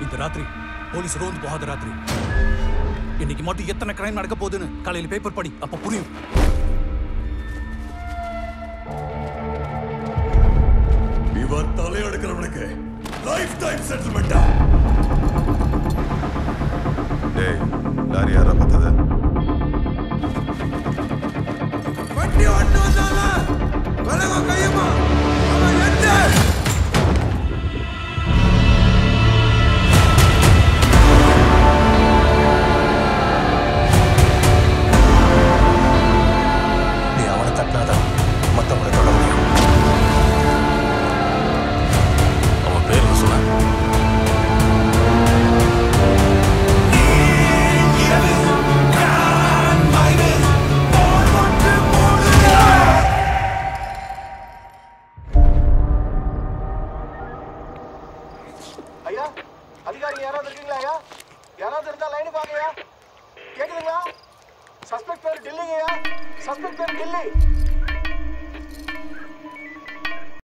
இந்த ராத்திரி போலீஸ் ரோந்து போகாத ராத்திரி இன்னைக்கு மட்டும் எத்தனை கிரைம் நடக்க போகுதுன்னு காலையில பேப்பர் படி அப்ப புரியும் இவர் தலையெடுக்கிறவனுக்கு லைஃப் டைம் செட்டில்மெண்டா டேய் லாரி யாரா பார்த்தது வண்டி ஒண்ணு வந்தால விலக கையமா அவன் எந்த நீ அவனை தட்டினாதான் மற்றவங்களை தொட முடியும் அவன் பேர் என்ன சொன்ன ஐயா அதிகாரிங்க யாராவது இருக்கீங்களா ஐயா யாராவது இருந்தா லைனுக்கு வாங்கய்யா கேக்குதுங்களா சஸ்பெக்ட் பேர் டில்லிங்கய்யா சஸ்பெக்ட் பேர் டில்லி